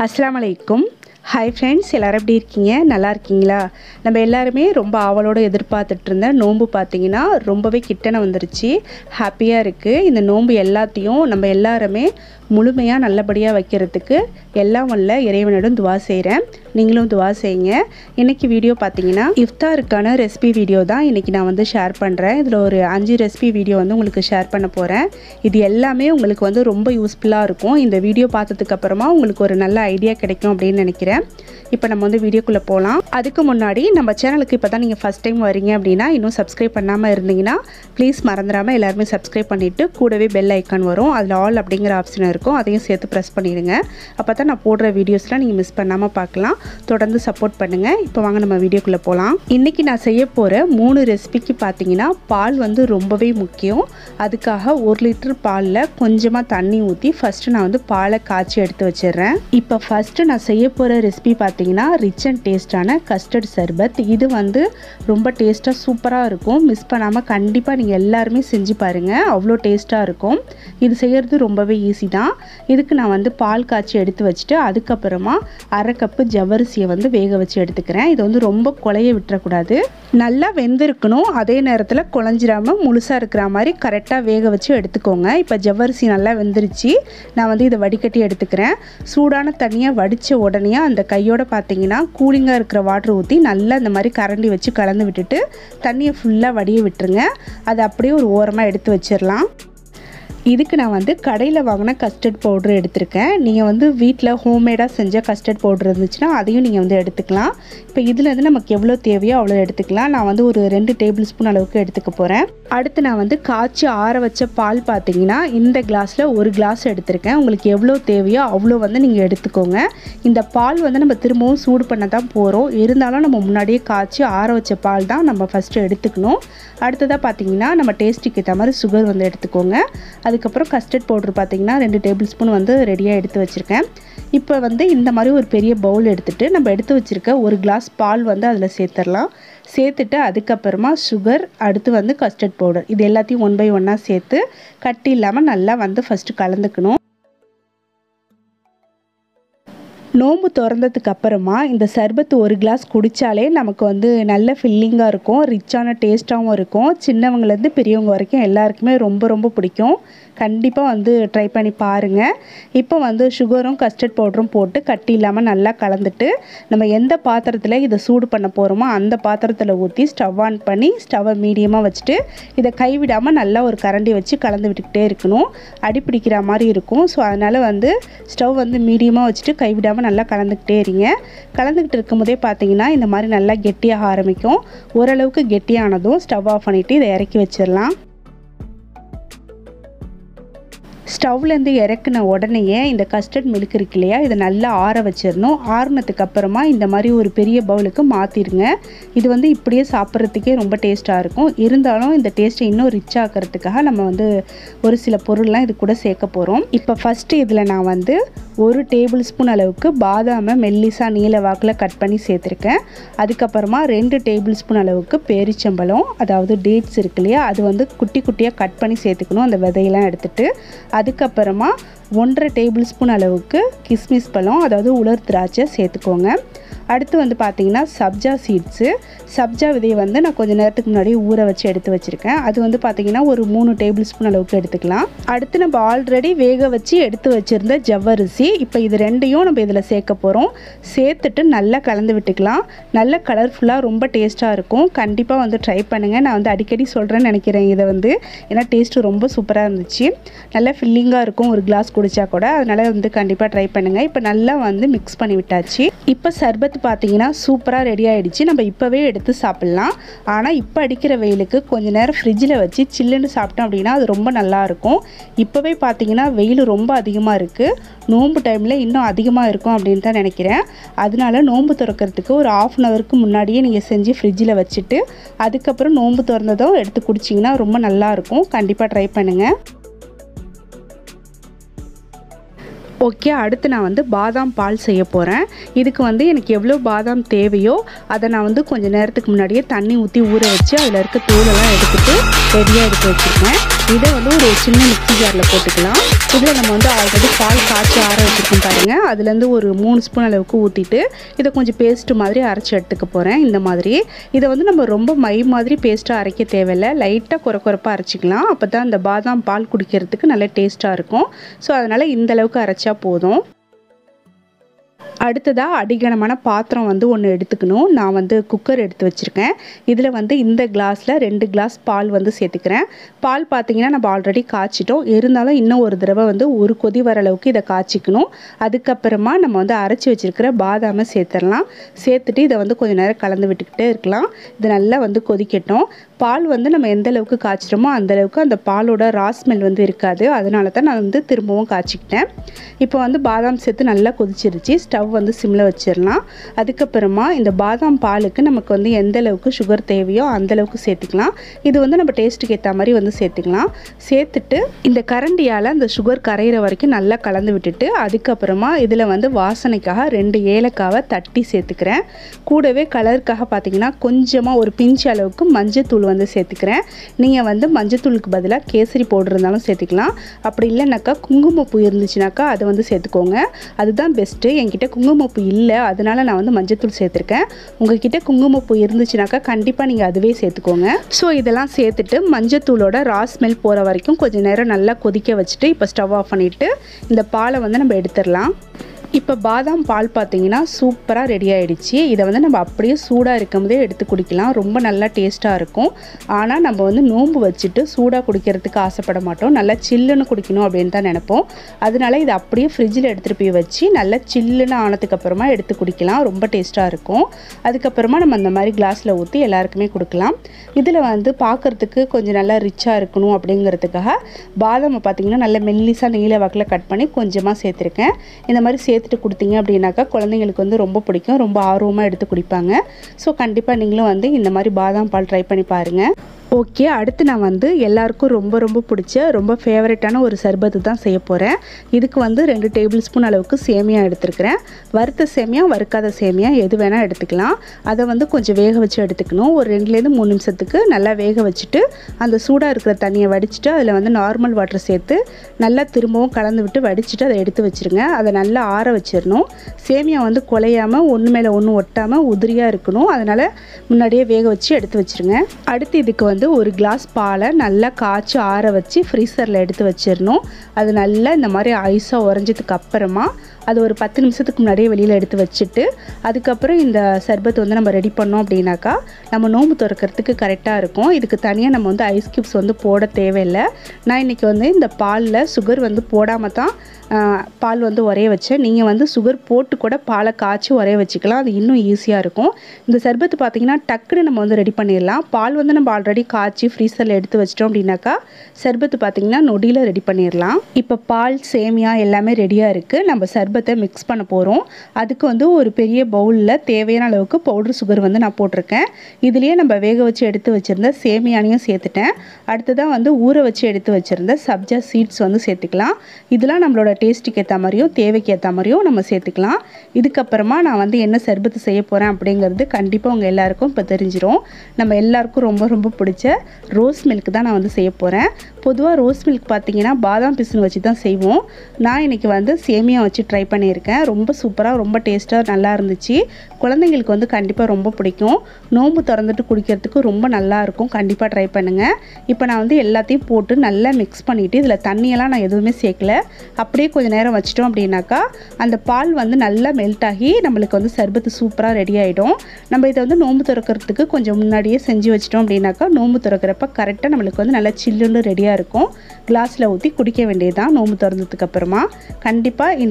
அஸ்ஸலாமு அலைக்கும் hi friends எல்லோரும் எப்படி இருக்கீங்க நல்லா இருக்கீங்களா நம்ம எல்லாருமே ரொம்ப ஆவலோடு எதிர்பார்த்துட்டு இருந்த நோன்பு பார்த்தீங்கன்னா ரொம்பவே கிட்டன வந்துருச்சு ஹாப்பியாக இருக்குது இந்த நோன்பு எல்லாத்தையும் நம்ம எல்லாருமே முழுமையாக நல்லபடியாக வைக்கிறதுக்கு எல்லாம் வல்ல இறைவனிடம் துவா செய்கிறேன் நீங்களும் துவா செய்யுங்க இன்றைக்கி வீடியோ பார்த்தீங்கன்னா இஃப்தாருக்கான ரெசிபி வீடியோ தான் இன்றைக்கி நான் வந்து ஷேர் பண்ணுறேன் இதில் ஒரு அஞ்சு ரெசிபி வீடியோ வந்து உங்களுக்கு ஷேர் பண்ண போகிறேன் இது எல்லாமே உங்களுக்கு வந்து ரொம்ப யூஸ்ஃபுல்லாக இருக்கும் இந்த வீடியோ பார்த்ததுக்கு அப்புறமா உங்களுக்கு ஒரு நல்ல ஐடியா கிடைக்கும் அப்படின்னு நினைக்கிறேன் இப்போ நம்ம வந்து வீடியோக்குள்ளே போகலாம் அதுக்கு முன்னாடி நம்ம சேனலுக்கு இப்போ தான் நீங்கள் ஃபஸ்ட் டைம் வரீங்க அப்படின்னா இன்னும் சப்ஸ்கிரைப் பண்ணாமல் இருந்தீங்கன்னா ப்ளீஸ் மறந்துடாமல் எல்லாருமே சப்ஸ்கிரைப் பண்ணிவிட்டு கூடவே பெல் ஐக்கான் வரும் அதில் ஆல் அப்படிங்கிற ஆப்ஷன் இருக்கும் அதையும் சேர்த்து ப்ரெஸ் பண்ணிடுங்க அப்போ தான் நான் போடுற வீடியோஸ்லாம் நீங்கள் மிஸ் பண்ணாமல் பார்க்கலாம் தொடர்ந்து சப்போர்ட் பண்ணுங்கள் இப்போ வாங்க நம்ம வீடியோக்குள்ளே போகலாம் இன்றைக்கி நான் செய்ய போகிற மூணு ரெசிபிக்கு பார்த்தீங்கன்னா பால் வந்து ரொம்பவே முக்கியம் அதுக்காக ஒரு லிட்டர் பாலில் கொஞ்சமாக தண்ணி ஊற்றி ஃபஸ்ட்டு நான் வந்து பாலை காய்ச்சி எடுத்து வச்சிடுறேன் இப்போ ஃபஸ்ட்டு நான் செய்ய போகிற ரெசிபி பார்த்தீங்கன்னா ரிச் அண்ட் டேஸ்டான கஸ்டர்ட் சர்பத் இது வந்து ரொம்ப டேஸ்ட்டாக சூப்பராக இருக்கும் மிஸ் பண்ணாமல் கண்டிப்பாக நீங்கள் எல்லாருமே செஞ்சு பாருங்கள் அவ்வளோ டேஸ்ட்டாக இருக்கும் இது செய்கிறது ரொம்பவே ஈஸி தான் இதுக்கு நான் வந்து பால் காய்ச்சி எடுத்து வச்சுட்டு அதுக்கப்புறமா அரை கப்பு ஜவ்வரிசியை வந்து வேக வச்சு எடுத்துக்கிறேன் இது வந்து ரொம்ப குழைய விட்டுறக்கூடாது நல்லா வெந்திருக்கணும் அதே நேரத்தில் குழஞ்சிராமல் முழுசாக இருக்கிற மாதிரி கரெக்டாக வேக வச்சு எடுத்துக்கோங்க இப்போ ஜவ்வரிசி நல்லா வெந்துருச்சு நான் வந்து இதை வடிகட்டி எடுத்துக்கிறேன் சூடான தண்ணியை வடித்த உடனே அந்த கையோட பார்த்தீங்கன்னா கூலிங்காக இருக்கிற வாட்டர் ஊற்றி நல்லா இந்த மாதிரி கரண்டி வச்சு கலந்து விட்டுட்டு தண்ணியை ஃபுல்லாக வடிய விட்டுருங்க அதை அப்படியே ஒரு ஓரமாக எடுத்து வச்சிடலாம் இதுக்கு நான் வந்து கடையில் வாங்கின கஸ்டர்ட் பவுட்ரு எடுத்திருக்கேன் நீங்கள் வந்து வீட்டில் ஹோம்மேடாக செஞ்ச கஸ்டர்ட் பவுட்ரு இருந்துச்சுன்னா அதையும் நீங்கள் வந்து எடுத்துக்கலாம் இப்போ இதுலேருந்து நமக்கு எவ்வளோ தேவையோ அவ்வளோ எடுத்துக்கலாம் நான் வந்து ஒரு ரெண்டு டேபிள் ஸ்பூன் அளவுக்கு எடுத்துக்க போகிறேன் அடுத்து நான் வந்து காய்ச்சி ஆற வச்ச பால் பார்த்தீங்கன்னா இந்த கிளாஸில் ஒரு கிளாஸ் எடுத்திருக்கேன் உங்களுக்கு எவ்வளோ தேவையோ அவ்வளோ வந்து நீங்கள் எடுத்துக்கோங்க இந்த பால் வந்து நம்ம திரும்பவும் சூடு பண்ண தான் போகிறோம் இருந்தாலும் நம்ம முன்னாடியே காய்ச்சி ஆற வச்ச பால் தான் நம்ம ஃபஸ்ட்டு எடுத்துக்கணும் அடுத்ததாக பார்த்தீங்கன்னா நம்ம டேஸ்ட்டுக்கு ஏற்ற மாதிரி சுகர் வந்து எடுத்துக்கோங்க அதுக்கப்புறம் கஸ்டர்ட் பவுட்ரு பார்த்தீங்கன்னா ரெண்டு டேபிள் ஸ்பூன் வந்து ரெடியாக எடுத்து வச்சுருக்கேன் இப்போ வந்து இந்த மாதிரி ஒரு பெரிய பவுல் எடுத்துகிட்டு நம்ம எடுத்து வச்சுருக்க ஒரு கிளாஸ் பால் வந்து அதில் சேர்த்துடலாம் சேர்த்துட்டு அதுக்கப்புறமா சுகர் அடுத்து வந்து கஸ்டர்ட் பவுடர் இது எல்லாத்தையும் ஒன் பை ஒன்னாக சேர்த்து கட்டி இல்லாமல் நல்லா வந்து ஃபஸ்ட்டு கலந்துக்கணும் நோம்பு திறந்ததுக்கு அப்புறமா இந்த சர்பத்து ஒரு கிளாஸ் குடித்தாலே நமக்கு வந்து நல்ல ஃபில்லிங்காக இருக்கும் ரிச்சான டேஸ்ட்டாகவும் இருக்கும் சின்னவங்கலேருந்து பெரியவங்க வரைக்கும் எல்லாருக்குமே ரொம்ப ரொம்ப பிடிக்கும் கண்டிப்பாக வந்து ட்ரை பண்ணி பாருங்கள் இப்போ வந்து சுகரும் கஸ்டர்ட் பவுடரும் போட்டு கட்டி இல்லாமல் நல்லா கலந்துட்டு நம்ம எந்த பாத்திரத்தில் இதை சூடு பண்ண போகிறோமோ அந்த பாத்திரத்தில் ஊற்றி ஸ்டவ் ஆன் பண்ணி ஸ்டவ்வை மீடியமாக வச்சுட்டு இதை கைவிடாமல் நல்லா ஒரு கரண்டி வச்சு கலந்து விட்டுக்கிட்டே இருக்கணும் அடி பிடிக்கிற மாதிரி இருக்கும் ஸோ அதனால் வந்து ஸ்டவ் வந்து மீடியமாக வச்சுட்டு கைவிடாமல் நல்லா கலந்துக்கிட்டே இருங்க கலந்துக்கிட்டு இருக்கும்போதே பார்த்தீங்கன்னா இந்த மாதிரி நல்லா கெட்டியாக ஆரம்பிக்கும் ஓரளவுக்கு கெட்டியானதும் ஸ்டவ் ஆஃப் பண்ணிவிட்டு இதை இறக்கி வச்சிடலாம் ஸ்டவ்லேருந்து இறக்குன உடனேயே இந்த கஸ்டர்ட் மில்க் இருக்கு இல்லையா இதை நல்லா ஆற வச்சிடணும் ஆறுனதுக்கு அப்புறமா இந்த மாதிரி ஒரு பெரிய பவுலுக்கு மாற்றிடுங்க இது வந்து இப்படியே சாப்பிட்றதுக்கே ரொம்ப டேஸ்ட்டாக இருக்கும் இருந்தாலும் இந்த டேஸ்ட்டை இன்னும் ரிச் ஆக்கிறதுக்காக நம்ம வந்து ஒரு சில பொருள்லாம் இது கூட சேர்க்க போகிறோம் இப்போ ஃபஸ்ட்டு இதில் நான் வந்து ஒரு டேபிள் ஸ்பூன் அளவுக்கு பாதாமை மெல்லிசா நீல வாக்கில் கட் பண்ணி சேர்த்துருக்கேன் அதுக்கப்புறமா ரெண்டு டேபிள் ஸ்பூன் அளவுக்கு பேரிச்சம்பழம் அதாவது டேட்ஸ் இருக்கு இல்லையா அது வந்து குட்டி குட்டியாக கட் பண்ணி சேர்த்துக்கணும் அந்த விதையெல்லாம் எடுத்துகிட்டு அதுக்கப்புறமா ஒன்றரை டேபிள் ஸ்பூன் அளவுக்கு கிஸ்மிஸ் பழம் அதாவது உலர் திராட்சை சேர்த்துக்கோங்க அடுத்து வந்து பார்த்திங்கன்னா சப்ஜா சீட்ஸு சப்ஜா விதையை வந்து நான் கொஞ்சம் நேரத்துக்கு முன்னாடி ஊற வச்சு எடுத்து வச்சுருக்கேன் அது வந்து பார்த்திங்கன்னா ஒரு மூணு டேபிள் ஸ்பூன் அளவுக்கு எடுத்துக்கலாம் அடுத்து நம்ம ஆல்ரெடி வேக வச்சு எடுத்து வச்சுருந்த ஜவ்வரிசி இப்போ இது ரெண்டையும் நம்ம இதில் சேர்க்க போகிறோம் சேர்த்துட்டு நல்லா கலந்து விட்டுக்கலாம் நல்ல கலர்ஃபுல்லாக ரொம்ப டேஸ்ட்டாக இருக்கும் கண்டிப்பாக வந்து ட்ரை பண்ணுங்கள் நான் வந்து அடிக்கடி சொல்கிறேன்னு நினைக்கிறேன் இதை வந்து ஏன்னா டேஸ்ட்டு ரொம்ப சூப்பராக இருந்துச்சு நல்லா ஃபில்லிங்காக இருக்கும் ஒரு கிளாஸ் குடித்தா கூட அதனால் வந்து கண்டிப்பாக ட்ரை பண்ணுங்கள் இப்போ நல்லா வந்து மிக்ஸ் பண்ணி விட்டாச்சு இப்போ சர்பத் அடுத்து பார்த்தீங்கன்னா சூப்பராக ரெடி ஆகிடுச்சு நம்ம இப்போவே எடுத்து சாப்பிட்லாம் ஆனால் இப்போ அடிக்கிற வெயிலுக்கு கொஞ்சம் நேரம் ஃப்ரிட்ஜில் வச்சு சில்லுன்னு சாப்பிட்டோம் அப்படின்னா அது ரொம்ப நல்லாயிருக்கும் இப்போவே பார்த்தீங்கன்னா வெயில் ரொம்ப அதிகமாக இருக்குது நோன்பு டைமில் இன்னும் அதிகமாக இருக்கும் அப்படின்னு தான் நினைக்கிறேன் அதனால நோன்பு திறக்கிறதுக்கு ஒரு ஆஃப் அன் ஹவருக்கு முன்னாடியே நீங்கள் செஞ்சு ஃப்ரிட்ஜில் வச்சுட்டு அதுக்கப்புறம் நோன்பு திறந்ததும் எடுத்து குடிச்சிங்கன்னா ரொம்ப நல்லாயிருக்கும் கண்டிப்பாக ட்ரை பண்ணுங்கள் ஓகே அடுத்து நான் வந்து பாதாம் பால் செய்ய போகிறேன் இதுக்கு வந்து எனக்கு எவ்வளோ பாதாம் தேவையோ அதை நான் வந்து கொஞ்சம் நேரத்துக்கு முன்னாடியே தண்ணி ஊற்றி ஊற வச்சு அதில் இருக்க தூளெல்லாம் எடுத்துட்டு ரெடியாக எடுத்து வச்சுருக்கேன் இதை வந்து ஒரு சின்ன மிக்ஸி ஜாரில் போட்டுக்கலாம் இதில் நம்ம வந்து ஆல்ரெடி பால் காய்ச்சி ஆற வச்சுருக்கோம் பாருங்கள் அதுலேருந்து ஒரு மூணு ஸ்பூன் அளவுக்கு ஊற்றிட்டு இதை கொஞ்சம் பேஸ்ட்டு மாதிரி அரைச்சி எடுத்துக்க போகிறேன் இந்த மாதிரி இதை வந்து நம்ம ரொம்ப மை மாதிரி பேஸ்ட்டாக அரைக்க தேவையில்லை லைட்டாக குறை குறைப்பாக அரைச்சிக்கலாம் அப்போ தான் அந்த பாதாம் பால் குடிக்கிறதுக்கு நல்ல டேஸ்ட்டாக இருக்கும் ஸோ அதனால் இந்த அளவுக்கு அரைச்சா போதும் அடுத்ததாக அடிகனமான பாத்திரம் வந்து ஒன்று எடுத்துக்கணும் நான் வந்து குக்கர் எடுத்து வச்சுருக்கேன் இதில் வந்து இந்த கிளாஸில் ரெண்டு கிளாஸ் பால் வந்து சேர்த்துக்கிறேன் பால் பார்த்தீங்கன்னா நம்ம ஆல்ரெடி காய்ச்சிட்டோம் இருந்தாலும் இன்னும் ஒரு தடவை வந்து ஒரு கொதி வர அளவுக்கு இதை காய்ச்சிக்கணும் அதுக்கப்புறமா நம்ம வந்து அரைச்சி வச்சுருக்கிற பாதாமை சேர்த்துடலாம் சேர்த்துட்டு இதை வந்து கொஞ்சம் நேரம் கலந்து விட்டுக்கிட்டே இருக்கலாம் இது நல்லா வந்து கொதிக்கட்டும் பால் வந்து நம்ம எந்த அளவுக்கு காய்ச்சிட்டோமோ அந்த அளவுக்கு அந்த பாலோட ரா ஸ்மெல் வந்து இருக்காது அதனால தான் நான் வந்து திரும்பவும் காய்ச்சிக்கிட்டேன் இப்போ வந்து பாதாம் சேர்த்து நல்லா கொதிச்சிருச்சு ஸ்டவ் வந்து சிம்மில் வச்சிடலாம் அதுக்கப்புறமா இந்த பாதாம் பாலுக்கு நமக்கு வந்து எந்த அளவுக்கு சுகர் தேவையோ அந்த அளவுக்கு சேர்த்துக்கலாம் இது வந்து நம்ம டேஸ்ட்டுக்கு ஏற்ற மாதிரி வந்து சேர்த்துக்கலாம் சேர்த்துட்டு இந்த கரண்டியால் அந்த சுகர் கரையிற வரைக்கும் நல்லா கலந்து விட்டுட்டு அதுக்கப்புறமா இதில் வந்து வாசனைக்காக ரெண்டு ஏலக்காவை தட்டி சேர்த்துக்கிறேன் கூடவே கலருக்காக பார்த்தீங்கன்னா கொஞ்சமாக ஒரு பிஞ்சு அளவுக்கு மஞ்சத்தூள் வந்து சேர்த்துக்கிறேன் நீங்கள் வந்து மஞ்சத்தூளுக்கு பதிலாக கேசரி பவுடர் இருந்தாலும் சேர்த்துக்கலாம் அப்படி இல்லைனாக்கா குங்குமப்பூ இருந்துச்சுனாக்கா அதை வந்து சேர்த்துக்கோங்க அதுதான் பெஸ்ட்டு என்கிட்ட குங்குமப்பூ இல்லை அதனால நான் வந்து மஞ்சத்தூள் சேர்த்துருக்கேன் உங்ககிட்ட குங்குமப்பூ இருந்துச்சுனாக்கா கண்டிப்பாக நீங்கள் அதுவே சேர்த்துக்கோங்க ஸோ இதெல்லாம் சேர்த்துட்டு மஞ்சத்தூளோட ரா ஸ்மெல் போகிற வரைக்கும் கொஞ்சம் நேரம் நல்லா கொதிக்க வச்சுட்டு இப்போ ஸ்டவ் ஆஃப் பண்ணிவிட்டு இந்த பாலை வந்து நம்ம எடுத்துடலாம் இப்போ பாதாம் பால் பார்த்தீங்கன்னா சூப்பராக ரெடி ஆகிடுச்சு இதை வந்து நம்ம அப்படியே சூடாக இருக்கும்போதே எடுத்து குடிக்கலாம் ரொம்ப நல்லா டேஸ்ட்டாக இருக்கும் ஆனால் நம்ம வந்து நோன்பு வச்சுட்டு சூடாக குடிக்கிறதுக்கு ஆசைப்பட மாட்டோம் நல்லா சில்லுன்னு குடிக்கணும் அப்படின்னு தான் நினைப்போம் அதனால இதை அப்படியே ஃப்ரிட்ஜில் எடுத்துகிட்டு போய் வச்சு நல்லா சில்லுன்னு ஆனதுக்கப்புறமா எடுத்து குடிக்கலாம் ரொம்ப டேஸ்ட்டாக இருக்கும் அதுக்கப்புறமா நம்ம அந்த மாதிரி கிளாஸில் ஊற்றி எல்லாருக்குமே கொடுக்கலாம் இதில் வந்து பார்க்குறதுக்கு கொஞ்சம் நல்லா ரிச்சாக இருக்கணும் அப்படிங்கிறதுக்காக பாதாமை பார்த்திங்கன்னா நல்ல மெல்லிசாக நீல வாக்கில் கட் பண்ணி கொஞ்சமாக சேர்த்துருக்கேன் இந்த மாதிரி சேர்த்துட்டு கொடுத்தீங்க அப்படின்னாக்கா குழந்தைங்களுக்கு வந்து ரொம்ப பிடிக்கும் ரொம்ப ஆர்வமாக எடுத்து குடிப்பாங்க ஸோ கண்டிப்பாக நீங்களும் வந்து இந்த மாதிரி பாதாம் பால் ட்ரை பண்ணி பாருங்கள் ஓகே அடுத்து நான் வந்து எல்லாருக்கும் ரொம்ப ரொம்ப பிடிச்ச ரொம்ப ஃபேவரட்டான ஒரு சர்பத்து தான் செய்ய போகிறேன் இதுக்கு வந்து ரெண்டு டேபிள் ஸ்பூன் அளவுக்கு சேமியா எடுத்துருக்கிறேன் வறுத்த சேமியா வறுக்காத சேமியா எது வேணால் எடுத்துக்கலாம் அதை வந்து கொஞ்சம் வேக வச்சு எடுத்துக்கணும் ஒரு ரெண்டுலேருந்து மூணு நிமிஷத்துக்கு நல்லா வேக வச்சுட்டு அந்த சூடாக இருக்கிற தண்ணியை வடிச்சிட்டு அதில் வந்து நார்மல் வாட்டர் சேர்த்து நல்லா திரும்பவும் கலந்து விட்டு வடிச்சிட்டு அதை எடுத்து வச்சுருங்க அதை நல்லா ஆற வச்சிடணும் சேமியா வந்து குலையாமல் ஒன்று மேலே ஒன்று ஒட்டாமல் உதிரியாக இருக்கணும் அதனால் முன்னாடியே வேக வச்சு எடுத்து வச்சுருங்க அடுத்து இதுக்கு வந்து ஒரு கிளாஸ் பாலை நல்லா காய்ச்சி ஆற வச்சு ஃப்ரீசரில் எடுத்து வச்சிடணும் அது நல்லா இந்த மாதிரி ஐஸாக உறைஞ்சதுக்கு அப்புறமா அது ஒரு பத்து நிமிஷத்துக்கு முன்னாடியே வெளியில் எடுத்து வச்சுட்டு அதுக்கப்புறம் இந்த சர்பத் வந்து நம்ம ரெடி பண்ணோம் அப்படின்னாக்கா நம்ம நோம்பு திறக்கிறதுக்கு கரெக்டாக இருக்கும் இதுக்கு தனியாக நம்ம வந்து ஐஸ் க்யூப்ஸ் வந்து போட தேவையில்லை நான் இன்றைக்கி வந்து இந்த பாலில் சுகர் வந்து போடாமல் தான் ஆஹ், பால் வந்து உரைய வச்சேன் நீங்கள் வந்து சுகர் போட்டு கூட பாலை காய்ச்சி உரைய வச்சுக்கலாம் அது இன்னும் ஈஸியாக இருக்கும் இந்த சர்பத்து பார்த்தீங்கன்னா டக்குன்னு நம்ம வந்து ரெடி பண்ணிடலாம் பால் வந்து நம்ம ஆல்ரெடி காய்ச்சி ஃப்ரீசரில் எடுத்து வச்சிட்டோம் அப்படின்னாக்கா சர்பத்து பார்த்தீங்கன்னா நொடியில் ரெடி பண்ணிடலாம் இப்போ பால் சேமியா எல்லாமே ரெடியாக இருக்குது நம்ம சர்பத்தை மிக்ஸ் பண்ண போகிறோம் அதுக்கு வந்து ஒரு பெரிய பவுலில் தேவையான அளவுக்கு பவுடர் சுகர் வந்து நான் போட்டிருக்கேன் இதுலேயே நம்ம வேக வச்சு எடுத்து வச்சுருந்த சேமியானையும் சேர்த்துட்டேன் அடுத்ததாக வந்து ஊற வச்சு எடுத்து வச்சுருந்த சப்ஜா சீட்ஸ் வந்து சேர்த்துக்கலாம் இதெல்லாம் நம்மளோட டேஸ்ட்டுக்கு ஏற்ற மாதிரியும் தேவைக்கு ஏற்ற மாதிரியும் நம்ம சேர்த்துக்கலாம் இதுக்கப்புறமா நான் வந்து என்ன சர்பத்து செய்ய போகிறேன் அப்படிங்கிறது கண்டிப்பாக உங்கள் எல்லாருக்கும் இப்போ தெரிஞ்சிரும் நம்ம எல்லாருக்கும் ரொம்ப ரொம்ப பிடிச்ச ரோஸ் மில்க் தான் நான் வந்து செய்ய போகிறேன் பொதுவாக ரோஸ் மில்க் பார்த்தீங்கன்னா பாதாம் பிசின் வச்சு தான் செய்வோம் நான் இன்னைக்கு வந்து சேமியா வச்சு ட்ரை பண்ணியிருக்கேன் ரொம்ப சூப்பராக ரொம்ப டேஸ்ட்டாக நல்லா இருந்துச்சு குழந்தைங்களுக்கு வந்து கண்டிப்பாக ரொம்ப பிடிக்கும் நோன்பு திறந்துட்டு குடிக்கிறதுக்கு ரொம்ப நல்லா இருக்கும் கண்டிப்பாக ட்ரை பண்ணுங்கள் இப்போ நான் வந்து எல்லாத்தையும் போட்டு நல்லா மிக்ஸ் பண்ணிவிட்டு இதில் தண்ணியெல்லாம் நான் எதுவுமே சேர்க்கல அப்படியே கொஞ்சம் நேரம் வச்சிட்டோம் அப்படின்னாக்கா அந்த பால் வந்து நல்லா மெல்ட் ஆகி நம்மளுக்கு வந்து சர்பத்து சூப்பராக ரெடி ஆகிடும் நம்ம இதை வந்து நோன்பு திறக்கிறதுக்கு கொஞ்சம் முன்னாடியே செஞ்சு வச்சிட்டோம் அப்படின்னாக்கா நோன்பு திறக்கிறப்ப கரெக்டாக நம்மளுக்கு வந்து நல்லா சில்லுன்னு ரெடியாக இருக்கும் கிளாஸில் ஊற்றி குடிக்க வேண்டியதுதான் நோன்பு திறந்ததுக்கு அப்புறமா கண்டிப்பாக இந்த ரோஸ் மில்க்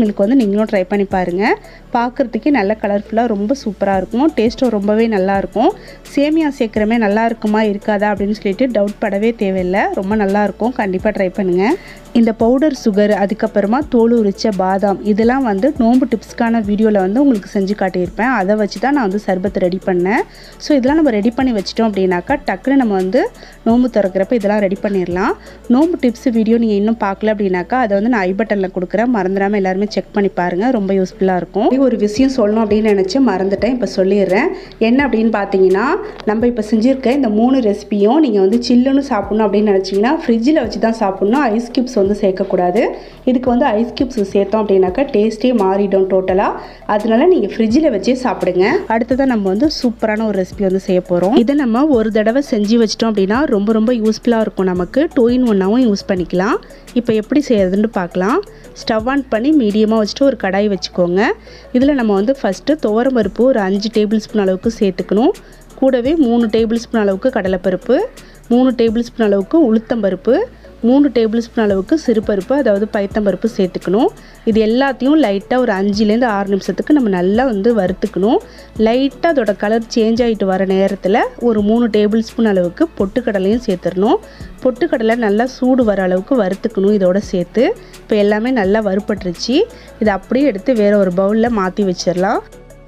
குழந்தைங்களுக்கு வந்து நீங்களும் ட்ரை பண்ணி பாருங்கள் பார்க்குறதுக்கே நல்ல கலர்ஃபுல்லாக ரொம்ப சூப்பராக இருக்கும் டேஸ்ட்டும் ரொம்பவே நல்லாயிருக்கும் சேமியா சேர்க்குறமே நல்லா இருக்குமா இருக்காதா அப்படின்னு சொல்லிட்டு டவுட் படவே தேவையில்லை ரொம்ப நல்லாயிருக்கும் கண்டிப்பாக ட்ரை பண்ணுங்கள் இந்த பவுடர் சுகர் அதுக்கப்புறமா தோல் உரிச்ச பாதாம் இதெல்லாம் வந்து நோம்பு டிப்ஸ்க்கான வீடியோவில் வந்து உங்களுக்கு செஞ்சு காட்டியிருப்பேன் அதை வச்சு தான் நான் வந்து சர்பத் ரெடி பண்ணேன் ஸோ இதெல்லாம் நம்ம ரெடி பண்ணி வச்சிட்டோம் அப்படின்னாக்கா டக்குன்னு நம்ம வந்து நோம்பு திறக்கிறப்ப இதெல்லாம் ரெடி பண்ணிடலாம் நோம்பு டிப்ஸ் வீடியோ நீங்கள் இன்னும் பார்க்கல அப்படின்னாக்கா அதை வந்து நான் ஐ பட்டனில் கொடுக்குறேன் மறந்துடாமல் எல்லாருமே செக் பண்ணி பாருங்கள் ரொம்ப யூஸ்ஃபுல்லாக இருக்கும் ஒரு விஷயம் சொல்லணும் அப்படின்னு நினச்சி மறந்துட்டேன் இப்போ சொல்லிடுறேன் என்ன அப்படின்னு பார்த்தீங்கன்னா நம்ம இப்போ செஞ்சுருக்க இந்த மூணு ரெசிபியும் நீங்கள் வந்து சில்லுன்னு சாப்பிட்ணும் அப்படின்னு நினச்சிங்கன்னா ஃப்ரிட்ஜில் வச்சு தான் சாப்பிட்ணும் ஐஸ் கியூப்ஸ் வந்து சேர்க்கக்கூடாது இதுக்கு வந்து ஐஸ் கியூப்ஸ் சேர்த்தோம் அப்படின்னாக்கா டேஸ்ட்டே மாறிடும் டோட்டலாக அதனால நீங்கள் ஃப்ரிட்ஜில் வச்சே சாப்பிடுங்க அடுத்ததான் நம்ம வந்து சூப்பரான ஒரு ரெசிபி வந்து செய்ய போகிறோம் இதை நம்ம ஒரு தடவை செஞ்சு வச்சிட்டோம் அப்படின்னா ரொம்ப ரொம்ப யூஸ்ஃபுல்லாக இருக்கும் நமக்கு டூ இன் ஒன்னாகவும் யூஸ் பண்ணிக்கலாம் இப்போ எப்படி செய்யறதுன்னு பார்க்கலாம் ஸ்டவ் ஆன் பண்ணி மீடியமாக வச்சுட்டு ஒரு கடாய் வச்சுக்கோங்க இதில் நம்ம வந்து ஃபஸ்ட்டு துவரம்பருப்பு ஒரு அஞ்சு டேபிள் ஸ்பூன் அளவுக்கு சேர்த்துக்கணும் கூடவே மூணு டேபிள் ஸ்பூன் அளவுக்கு கடலைப்பருப்பு மூணு டேபிள் ஸ்பூன் அளவுக்கு உளுத்தம்பருப்பு மூணு டேபிள் ஸ்பூன் அளவுக்கு சிறுபருப்பு அதாவது பைத்தம்பருப்பு சேர்த்துக்கணும் இது எல்லாத்தையும் லைட்டாக ஒரு அஞ்சுலேருந்து ஆறு நிமிஷத்துக்கு நம்ம நல்லா வந்து வறுத்துக்கணும் லைட்டாக அதோட கலர் சேஞ்ச் ஆகிட்டு வர நேரத்தில் ஒரு மூணு டேபிள் ஸ்பூன் அளவுக்கு பொட்டுக்கடலையும் சேர்த்துடணும் பொட்டுக்கடலை நல்லா சூடு வர அளவுக்கு வறுத்துக்கணும் இதோட சேர்த்து இப்போ எல்லாமே நல்லா வறுப்பட்டுருச்சு இதை அப்படியே எடுத்து வேறு ஒரு பவுலில் மாற்றி வச்சிடலாம்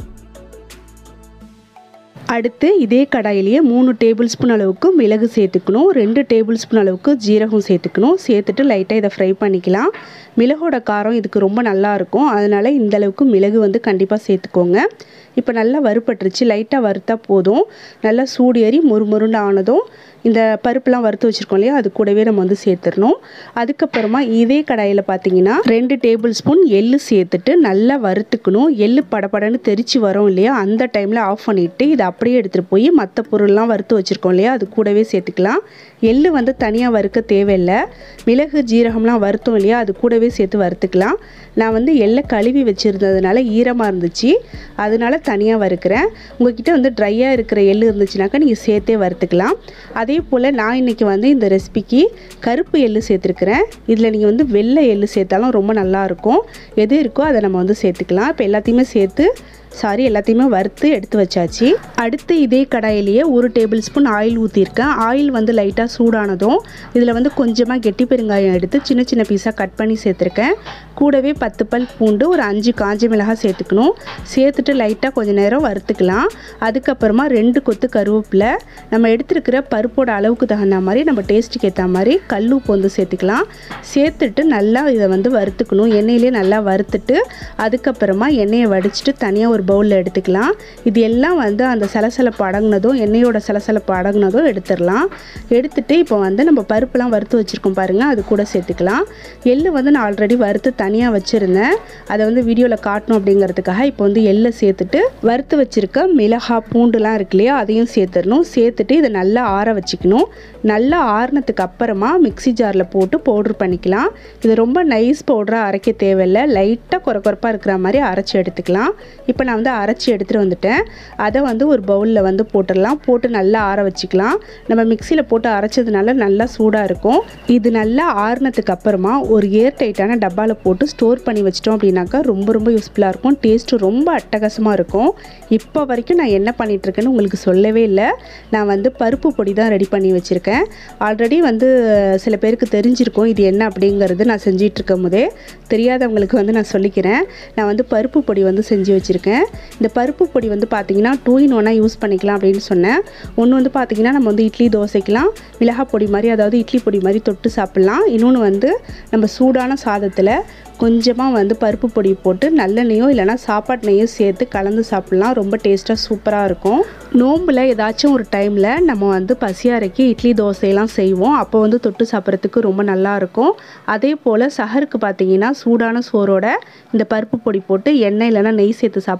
அடுத்து இதே கடாயிலேயே மூணு டேபிள் ஸ்பூன் அளவுக்கு மிளகு சேர்த்துக்கணும் ரெண்டு டேபிள் ஸ்பூன் அளவுக்கு ஜீரகம் சேர்த்துக்கணும் சேர்த்துட்டு லைட்டாக இதை ஃப்ரை பண்ணிக்கலாம் மிளகோட காரம் இதுக்கு ரொம்ப நல்லா இருக்கும் அதனால் இந்த அளவுக்கு மிளகு வந்து கண்டிப்பாக சேர்த்துக்கோங்க இப்போ நல்லா வறுப்பட்டுருச்சு லைட்டாக வறுத்தா போதும் நல்லா சூடு ஏறி முறுமுருண்டு ஆனதும் இந்த பருப்புலாம் வறுத்து வச்சுருக்கோம் இல்லையா அது கூடவே நம்ம வந்து சேர்த்துடணும் அதுக்கப்புறமா இதே கடாயில் பார்த்தீங்கன்னா ரெண்டு டேபிள் ஸ்பூன் எள்ளு சேர்த்துட்டு நல்லா வறுத்துக்கணும் எள்ளு படபடன்னு தெரிச்சு வரும் இல்லையா அந்த டைமில் ஆஃப் பண்ணிவிட்டு இதை அப்படியே எடுத்துகிட்டு போய் மற்ற பொருள்லாம் வறுத்து வச்சுருக்கோம் இல்லையா அது கூடவே சேர்த்துக்கலாம் எள்ளு வந்து தனியாக வறுக்க தேவையில்லை மிளகு ஜீரகம்லாம் வறுத்தோம் இல்லையா அது கூடவே சேர்த்து வறுத்துக்கலாம் நான் வந்து எள்ளை கழுவி வச்சுருந்ததுனால ஈரமாக இருந்துச்சு அதனால தனியாக வறுக்கிறேன் உங்ககிட்ட வந்து ட்ரையாக இருக்கிற எள்ளு இருந்துச்சுனாக்கா நீங்கள் சேர்த்தே வறுத்துக்கலாம் அதே போல் நான் இன்றைக்கி வந்து இந்த ரெசிபிக்கு கருப்பு எள்ளு சேர்த்துருக்குறேன் இதில் நீங்கள் வந்து வெள்ளை எள்ளு சேர்த்தாலும் ரொம்ப நல்லாயிருக்கும் எது இருக்கோ அதை நம்ம வந்து சேர்த்துக்கலாம் இப்போ எல்லாத்தையுமே சேர்த்து சாரி எல்லாத்தையுமே வறுத்து எடுத்து வச்சாச்சு அடுத்து இதே கடாயிலேயே ஒரு டேபிள் ஸ்பூன் ஆயில் ஊற்றிருக்கேன் ஆயில் வந்து லைட்டாக சூடானதும் இதில் வந்து கொஞ்சமாக கெட்டி பெருங்காயம் எடுத்து சின்ன சின்ன பீஸாக கட் பண்ணி சேர்த்துருக்கேன் கூடவே பத்து பல் பூண்டு ஒரு அஞ்சு காஞ்ச மிளகாய் சேர்த்துக்கணும் சேர்த்துட்டு லைட்டாக கொஞ்சம் நேரம் வறுத்துக்கலாம் அதுக்கப்புறமா ரெண்டு கொத்து கருவேப்பிலை நம்ம எடுத்துருக்கிற பருப்போட அளவுக்கு தகுந்த மாதிரி நம்ம டேஸ்ட்டுக்கு ஏற்ற மாதிரி கல் உப்பு வந்து சேர்த்துக்கலாம் சேர்த்துட்டு நல்லா இதை வந்து வறுத்துக்கணும் எண்ணெயிலே நல்லா வறுத்துட்டு அதுக்கப்புறமா எண்ணெயை வடிச்சிட்டு தனியாக ஒரு பவுலில் எடுத்துக்கலாம் இது எல்லாம் வந்து அந்த சலசலப்பு அடங்கினதும் எண்ணெயோட சலசலப்பு அடங்கினதும் எடுத்துடலாம் எடுத்துட்டு இப்போ வந்து நம்ம பருப்புலாம் வறுத்து வச்சுருக்கோம் பாருங்கள் அது கூட சேர்த்துக்கலாம் எள்ளு வந்து நான் ஆல்ரெடி வறுத்து தனியாக வச்சுருந்தேன் அதை வந்து வீடியோவில் காட்டணும் அப்படிங்கிறதுக்காக இப்போ வந்து எள்ளை சேர்த்துட்டு வறுத்து வச்சுருக்க மிளகா பூண்டுலாம் இருக்கு இல்லையா அதையும் சேர்த்துடணும் சேர்த்துட்டு இதை நல்லா ஆற வச்சுக்கணும் நல்லா ஆறுனதுக்கு அப்புறமா மிக்ஸி ஜாரில் போட்டு பவுட்ரு பண்ணிக்கலாம் இது ரொம்ப நைஸ் பவுடராக அரைக்க தேவையில்லை லைட்டாக குறை குறைப்பாக இருக்கிற மாதிரி அரைச்சி எடுத்துக்கலாம் இப்போ நான் வந்து அரைச்சி எடுத்துகிட்டு வந்துட்டேன் அதை வந்து ஒரு பவுலில் வந்து போட்டுடலாம் போட்டு நல்லா ஆற வச்சுக்கலாம் நம்ம மிக்சியில் போட்டு அரைச்சதுனால நல்லா சூடாக இருக்கும் இது நல்லா ஆறுனதுக்கு அப்புறமா ஒரு ஏர் டைட்டான டப்பாவில் போட்டு ஸ்டோர் பண்ணி வச்சிட்டோம் அப்படின்னாக்கா ரொம்ப ரொம்ப யூஸ்ஃபுல்லாக இருக்கும் டேஸ்ட்டு ரொம்ப அட்டகாசமாக இருக்கும் இப்போ வரைக்கும் நான் என்ன பண்ணிகிட்ருக்கேன்னு உங்களுக்கு சொல்லவே இல்லை நான் வந்து பருப்பு பொடி தான் ரெடி பண்ணி வச்சுருக்கேன் ஆல்ரெடி வந்து சில பேருக்கு தெரிஞ்சிருக்கும் இது என்ன அப்படிங்கிறது நான் செஞ்சிட்டு இருக்கும் போதே தெரியாதவங்களுக்கு வந்து நான் சொல்லிக்கிறேன் நான் வந்து பருப்பு பொடி வந்து செஞ்சு வச்சுருக்கேன் இந்த பருப்பு பொடி வந்து பார்த்தீங்கன்னா டூ இன் ஒன்னாக யூஸ் பண்ணிக்கலாம் அப்படின்னு சொன்னேன் ஒன்று வந்து பார்த்தீங்கன்னா நம்ம வந்து இட்லி தோசைக்கெலாம் மிளகாய் பொடி மாதிரி அதாவது இட்லி பொடி மாதிரி தொட்டு சாப்பிட்லாம் இன்னொன்று வந்து நம்ம சூடான சாதத்தில் கொஞ்சமாக வந்து பருப்பு பொடி போட்டு நல்லெண்ணெயோ இல்லைனா சாப்பாட்டு நெய்யோ சேர்த்து கலந்து சாப்பிட்லாம் ரொம்ப டேஸ்ட்டாக சூப்பராக இருக்கும் நோம்பில் ஏதாச்சும் ஒரு டைமில் நம்ம வந்து பசியாரைக்கு இட்லி தோசையெல்லாம் செய்வோம் அப்போ வந்து தொட்டு சாப்பிட்றதுக்கு ரொம்ப நல்லா இருக்கும் அதே போல் சஹருக்கு பார்த்தீங்கன்னா சூடான சோறோட இந்த பருப்பு பொடி போட்டு எண்ணெய் இல்லைனா நெய் சேர்த்து சாப்பிட்றது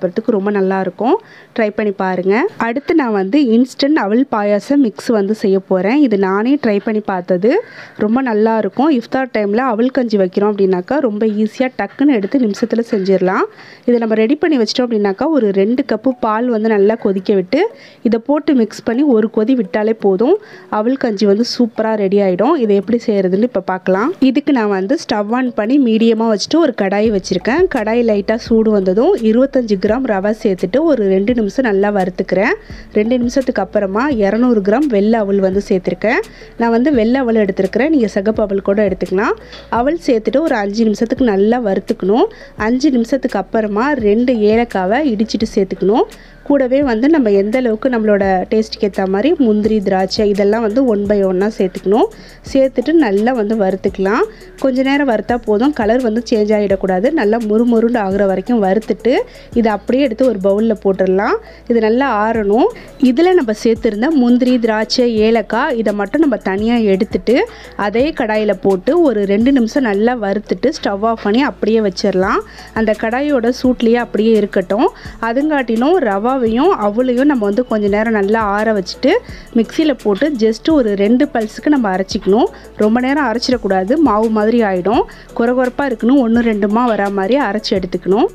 சாப்பிட்றதுக்கு ரொம்ப நல்லாயிருக்கும் ட்ரை பண்ணி பாருங்கள் அடுத்து நான் வந்து இன்ஸ்டன்ட் அவல் பாயாசம் மிக்ஸ் வந்து செய்ய போகிறேன் இது நானே ட்ரை பண்ணி பார்த்தது ரொம்ப நல்லாயிருக்கும் இஃப்தார் டைமில் அவல் கஞ்சி வைக்கிறோம் அப்படின்னாக்கா ரொம்ப ஈஸியாக டக்குன்னு எடுத்து நிமிஷத்தில் செஞ்சிடலாம் இதை நம்ம ரெடி பண்ணி வச்சிட்டோம் அப்படின்னாக்கா ஒரு ரெண்டு கப்பு பால் வந்து நல்லா கொதிக்க விட்டு இதை போட்டு மிக்ஸ் பண்ணி ஒரு கொதி விட்டாலே போதும் அவல் கஞ்சி வந்து சூப்பராக ரெடி ஆகிடும் இதை எப்படி செய்கிறதுன்னு இப்போ பார்க்கலாம் இதுக்கு நான் வந்து ஸ்டவ் ஆன் பண்ணி மீடியமாக வச்சுட்டு ஒரு கடாய் வச்சுருக்கேன் கடாய் லைட்டாக சூடு வந்ததும் இருபத்தஞ்சி கிராம் ரவை சேர்த்துட்டு ஒரு ரெண்டு நிமிஷம் நல்லா வறுத்துக்கிறேன் ரெண்டு நிமிஷத்துக்கு அப்புறமா இரநூறு கிராம் வெள்ளை அவல் வந்து சேர்த்துருக்கேன் நான் வந்து வெள்ளை அவல் எடுத்துருக்கிறேன் நீங்கள் சிகப்பு அவல் கூட எடுத்துக்கலாம் அவல் சேர்த்துட்டு ஒரு அஞ்சு நிமிஷத்துக்கு நல்லா வறுத்துக்கணும் அஞ்சு நிமிஷத்துக்கு அப்புறமா ரெண்டு ஏலக்காவை இடிச்சிட்டு சேர்த்துக்கணும் கூடவே வந்து நம்ம எந்த அளவுக்கு நம்மளோட டேஸ்ட்டுக்கு ஏற்ற மாதிரி முந்திரி திராட்சை இதெல்லாம் வந்து ஒன் பை ஒன்னாக சேர்த்துக்கணும் சேர்த்துட்டு நல்லா வந்து வறுத்துக்கலாம் கொஞ்ச நேரம் வறுத்தா போதும் கலர் வந்து சேஞ்ச் ஆகிடக்கூடாது நல்லா முறுமுருண்டு ஆகுற வரைக்கும் வறுத்துட்டு இதை அப்படியே எடுத்து ஒரு பவுலில் போட்டுடலாம் இது நல்லா ஆறணும் இதில் நம்ம சேர்த்துருந்த முந்திரி திராட்சை ஏலக்காய் இதை மட்டும் நம்ம தனியாக எடுத்துட்டு அதே கடாயில் போட்டு ஒரு ரெண்டு நிமிஷம் நல்லா வறுத்துட்டு ஸ்டவ் ஆஃப் பண்ணி அப்படியே வச்சிடலாம் அந்த கடாயோட சூட்லேயே அப்படியே இருக்கட்டும் அதுங்காட்டிலும் ரவாவையும் அவளையும் நம்ம வந்து கொஞ்ச நேரம் நல்லா ஆற வச்சுட்டு மிக்சியில் போட்டு ஜஸ்ட்டு ஒரு ரெண்டு பல்ஸுக்கு நம்ம அரைச்சிக்கணும் ரொம்ப நேரம் அரைச்சிடக்கூடாது மாவு மாதிரி ஆகிடும் குறை குறைப்பாக இருக்கணும் ஒன்று ரெண்டுமா வரா மாதிரி அரைச்சி எடுத்துக்கணும்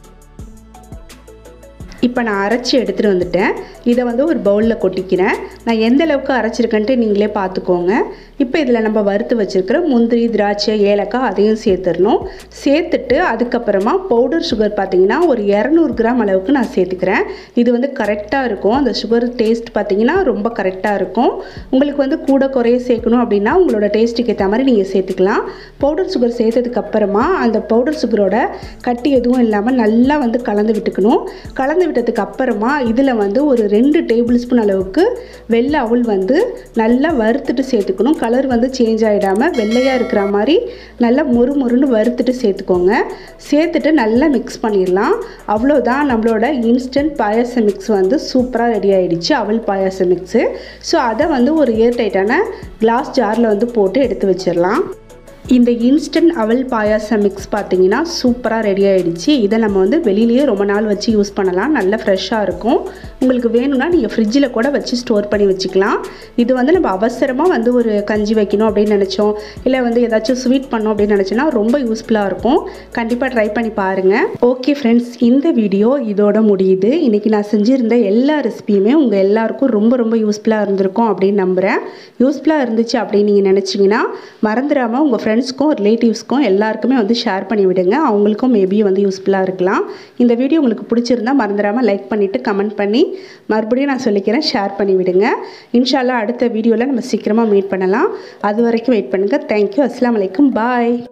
இப்போ நான் அரைச்சி எடுத்துகிட்டு வந்துட்டேன் இதை வந்து ஒரு பவுலில் கொட்டிக்கிறேன் நான் எந்த அளவுக்கு அரைச்சிருக்கேன்ட்டு நீங்களே பார்த்துக்கோங்க இப்போ இதில் நம்ம வறுத்து வச்சுருக்கிற முந்திரி திராட்சை ஏலக்காய் அதையும் சேர்த்துடணும் சேர்த்துட்டு அதுக்கப்புறமா பவுடர் சுகர் பார்த்தீங்கன்னா ஒரு இரநூறு கிராம் அளவுக்கு நான் சேர்த்துக்கிறேன் இது வந்து கரெக்டாக இருக்கும் அந்த சுகர் டேஸ்ட் பார்த்தீங்கன்னா ரொம்ப கரெக்டாக இருக்கும் உங்களுக்கு வந்து கூட குறைய சேர்க்கணும் அப்படின்னா உங்களோட டேஸ்ட்டுக்கு ஏற்ற மாதிரி நீங்கள் சேர்த்துக்கலாம் பவுடர் சுகர் சேர்த்ததுக்கு அப்புறமா அந்த பவுடர் சுகரோட கட்டி எதுவும் இல்லாமல் நல்லா வந்து கலந்து விட்டுக்கணும் கலந்து விட்டதுக்கு அப்புறமா இதில் வந்து ஒரு ரெண்டு டேபிள் ஸ்பூன் அளவுக்கு வெள்ளை அவுள் வந்து நல்லா வறுத்துட்டு சேர்த்துக்கணும் கலர் வந்து சேஞ்ச் ஆகிடாமல் வெள்ளையாக இருக்கிற மாதிரி நல்லா மொறு மொறுன்னு வறுத்துட்டு சேர்த்துக்கோங்க சேர்த்துட்டு நல்லா மிக்ஸ் பண்ணிடலாம் அவ்வளோதான் நம்மளோட இன்ஸ்டன்ட் பாயாசம் மிக்ஸ் வந்து சூப்பராக ரெடி ஆகிடுச்சு அவல் பாயாசம் மிக்ஸு ஸோ அதை வந்து ஒரு ஏர் டைட்டான கிளாஸ் ஜாரில் வந்து போட்டு எடுத்து வச்சிடலாம் இந்த இன்ஸ்டன்ட் அவல் பாயாசம் மிக்ஸ் பார்த்தீங்கன்னா சூப்பராக ரெடி ஆகிடுச்சு இதை நம்ம வந்து வெளியிலேயே ரொம்ப நாள் வச்சு யூஸ் பண்ணலாம் நல்லா ஃப்ரெஷ்ஷாக இருக்கும் உங்களுக்கு வேணும்னா நீங்கள் ஃப்ரிட்ஜில் கூட வச்சு ஸ்டோர் பண்ணி வச்சுக்கலாம் இது வந்து நம்ம அவசரமாக வந்து ஒரு கஞ்சி வைக்கணும் அப்படின்னு நினச்சோம் இல்லை வந்து ஏதாச்சும் ஸ்வீட் பண்ணோம் அப்படின்னு நினச்சோன்னா ரொம்ப யூஸ்ஃபுல்லாக இருக்கும் கண்டிப்பாக ட்ரை பண்ணி பாருங்கள் ஓகே ஃப்ரெண்ட்ஸ் இந்த வீடியோ இதோட முடியுது இன்றைக்கி நான் செஞ்சுருந்த எல்லா ரெசிபியுமே உங்கள் எல்லாருக்கும் ரொம்ப ரொம்ப யூஸ்ஃபுல்லாக இருந்திருக்கும் அப்படின்னு நம்புகிறேன் யூஸ்ஃபுல்லாக இருந்துச்சு அப்படின்னு நீங்கள் நினச்சிங்கன்னா மறந்துடாமல் உங்கள் ஃப்ரெண்ட்ஸ்க்கும் ரிலேட்டிவ்ஸ்க்கும் எல்லாருக்குமே வந்து ஷேர் பண்ணி விடுங்க அவங்களுக்கும் மேபி வந்து யூஸ்ஃபுல்லாக இருக்கலாம் இந்த வீடியோ உங்களுக்கு பிடிச்சிருந்தா மறந்துடாமல் லைக் பண்ணிவிட்டு கமெண்ட் பண்ணி மறுபடியும் நான் சொல்லிக்கிறேன் ஷேர் பண்ணி விடுங்க இன்ஷால்லா அடுத்த வீடியோவில் நம்ம சீக்கிரமாக மீட் பண்ணலாம் அது வரைக்கும் வெயிட் பண்ணுங்கள் தேங்க்யூ அஸ்லாம் வலைக்கும் பாய்